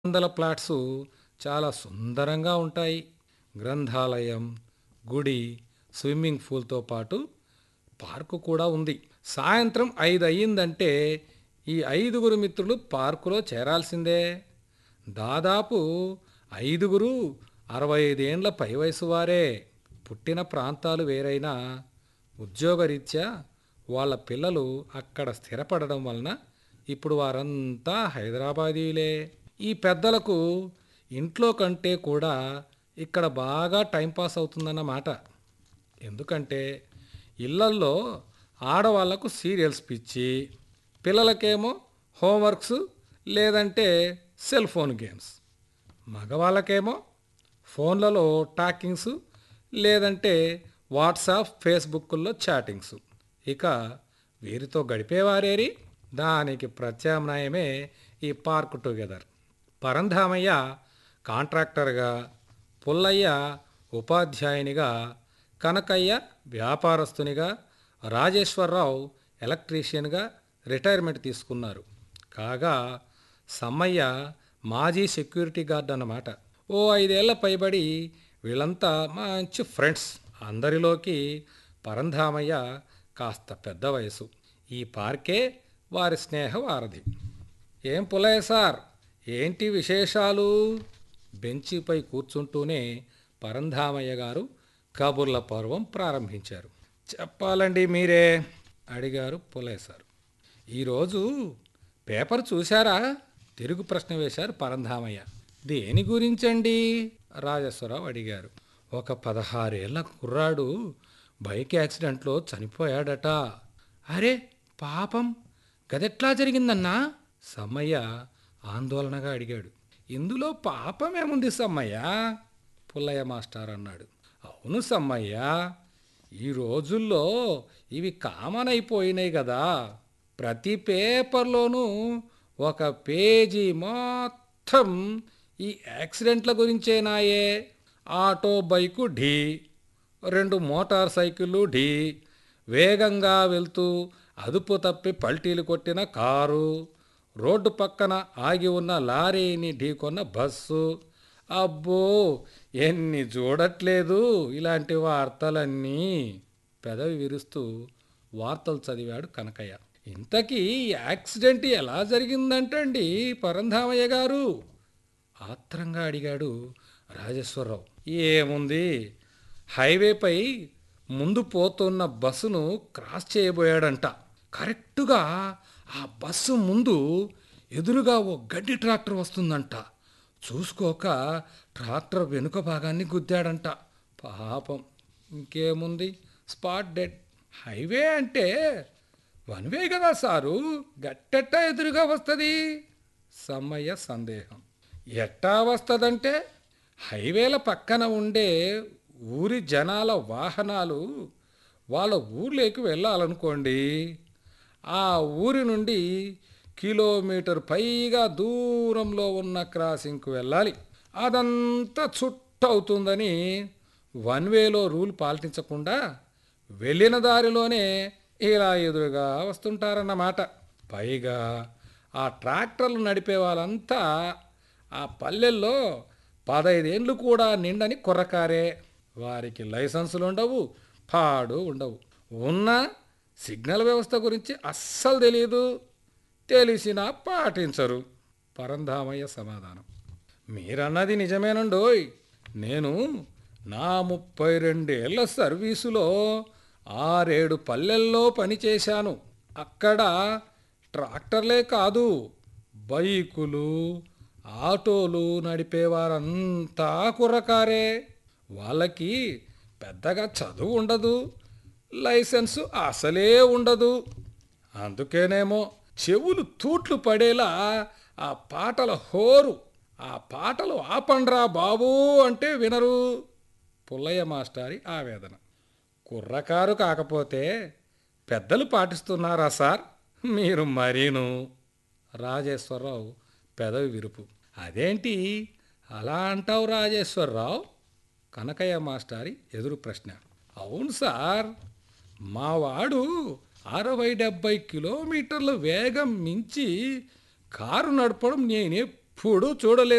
వందల ప్లాట్సు చాలా సుందరంగా ఉంటాయి గ్రంథాలయం గుడి స్విమ్మింగ్ పూల్తో పాటు పార్కు కూడా ఉంది సాయంత్రం ఐదు అయ్యిందంటే ఈ ఐదుగురు మిత్రులు పార్కులో చేరాల్సిందే దాదాపు ఐదుగురు అరవై ఐదేండ్ల పై వయసు వారే పుట్టిన ప్రాంతాలు వేరైనా ఉద్యోగరీత్యా వాళ్ళ పిల్లలు అక్కడ స్థిరపడడం వలన ఇప్పుడు వారంతా హైదరాబాదీలే ఈ పెద్దలకు ఇంట్లో కంటే కూడా ఇక్కడ బాగా టైంపాస్ అవుతుందన్నమాట ఎందుకంటే ఇళ్లల్లో ఆడవాళ్లకు సీరియల్స్ పిచ్చి పిల్లలకేమో హోంవర్క్స్ లేదంటే సెల్ ఫోన్ గేమ్స్ మగవాళ్ళకేమో ఫోన్లలో టాకింగ్స్ లేదంటే వాట్సాప్ ఫేస్బుక్ల్లో చాటింగ్స్ ఇక వీరితో గడిపేవారేరి దానికి ప్రత్యామ్నాయమే ఈ పార్క్ టుగెదర్ పరంధామయ్య కాంట్రాక్టర్గా పుల్లయ్య ఉపాధ్యాయునిగా కనకయ్య వ్యాపారస్తునిగా రాజేశ్వరరావు ఎలక్ట్రీషియన్గా రిటైర్మెంట్ తీసుకున్నారు కాగా సమ్మయ్య మాజీ సెక్యూరిటీ గార్డ్ అన్నమాట ఓ ఐదేళ్ల పైబడి వీళ్ళంతా మంచి ఫ్రెండ్స్ అందరిలోకి పరంధామయ్య కాస్త పెద్ద వయసు ఈ పార్కే వారి స్నేహ వారధి ఏం పుల్లయ్య సార్ ఏంటి విశేషాలు బెంచిపై కూర్చుంటూనే పరంధామయ్య గారు కబుర్ల పర్వం ప్రారంభించారు చెప్పాలండి మీరే అడిగారు పుల్లయ్య సార్ ఈరోజు పేపర్ చూశారా తిరుగు ప్రశ్న వేశారు పరంధామయ్య దేని గురించండి రాజేశ్వరరావు అడిగారు ఒక పదహారేళ్ల కుర్రాడు బైక్ యాక్సిడెంట్లో చనిపోయాడట అరే పాపం గదెట్లా జరిగిందన్నా సమ్మయ్య ఆందోళనగా అడిగాడు ఇందులో పాపమేముంది సమ్మయ్య పుల్లయ్య మాస్టర్ అన్నాడు అవును సమ్మయ్య ఈ రోజుల్లో ఇవి కామన్ అయిపోయినాయి కదా ప్రతి పేపర్లోనూ ఒక పేజీ మొత్తం ఈ యాక్సిడెంట్ల గురించేనాయే ఆటో బైకు ఢీ రెండు మోటార్ సైకిళ్ళు ఢీ వేగంగా వెళ్తూ అదుపు తప్పి పల్టీలు కొట్టిన కారు రోడ్డు పక్కన ఆగి ఉన్న లారీని ఢీకొన్న బస్సు అబ్బో ఎన్ని చూడట్లేదు ఇలాంటి వార్తలన్నీ పెదవి విరుస్తూ వార్తలు చదివాడు కనకయ్య ఇంతకీ ఈ యాక్సిడెంట్ ఎలా జరిగిందంటండి పరంధామయ్య గారు ఆత్రంగా అడిగాడు రాజేశ్వరరావు ఏముంది హైవేపై ముందు పోతున్న బస్సును క్రాస్ చేయబోయాడంట కరెక్టుగా ఆ బస్సు ముందు ఎదురుగా ఓ గడ్డి ట్రాక్టర్ వస్తుందంట చూసుకోక ట్రాక్టర్ వెనుక భాగాన్ని గుద్దాడంట పాపం ఇంకేముంది స్పాట్ డెడ్ హైవే అంటే వన్ వే కదా సారు గట్టెట్టా ఎదురుగా వస్తుంది సమ్మయ్య సందేహం ఎట్టా వస్తుందంటే హైవేల పక్కన ఉండే ఊరి జనాల వాహనాలు వాళ్ళ ఊర్లోకి వెళ్ళాలనుకోండి ఆ ఊరి నుండి కిలోమీటర్ పైగా దూరంలో ఉన్న క్రాసింగ్కి వెళ్ళాలి అదంతా చుట్టవుతుందని వన్ వేలో రూల్ పాటించకుండా వెళ్ళిన దారిలోనే ఇలా ఎదురుగా వస్తుంటారన్నమాట పైగా ఆ ట్రాక్టర్లు నడిపే వాళ్ళంతా ఆ పల్లెల్లో పదైదేండ్లు కూడా నిండని కుర్రకారే వారికి లైసెన్సులు ఉండవు పాడు ఉండవు ఉన్న సిగ్నల్ వ్యవస్థ గురించి అస్సలు తెలియదు తెలిసినా పాటించరు పరంధామయ్య సమాధానం మీరన్నది నిజమేనండోయ్ నేను నా ముప్పై రెండేళ్ల సర్వీసులో ఆరేడు పల్లెల్లో పనిచేశాను అక్కడ ట్రాక్టర్లే కాదు బైకులు ఆటోలు నడిపేవారంతా కుర్రకారే వాళ్ళకి పెద్దగా చదువు ఉండదు లైసెన్సు అసలే ఉండదు అందుకేనేమో చెవులు తూట్లు పడేలా ఆ పాటల హోరు ఆ పాటలు ఆపండ్రా బాబూ అంటే వినరు పుల్లయ్య మాస్టారి ఆవేదన కుర్రకారు కాకపోతే పెద్దలు పాటిస్తున్నారా సార్ మీరు మరీను రాజేశ్వరరావు పెదవి విరుపు అదేంటి అలా అంటావు రాజేశ్వరరావు కనకయ్య మాస్టారి ఎదురు ప్రశ్న అవును సార్ మా వాడు అరవై డెబ్బై కిలోమీటర్ల వేగం మించి కారు నడపడం నేనెప్పుడూ చూడలేదు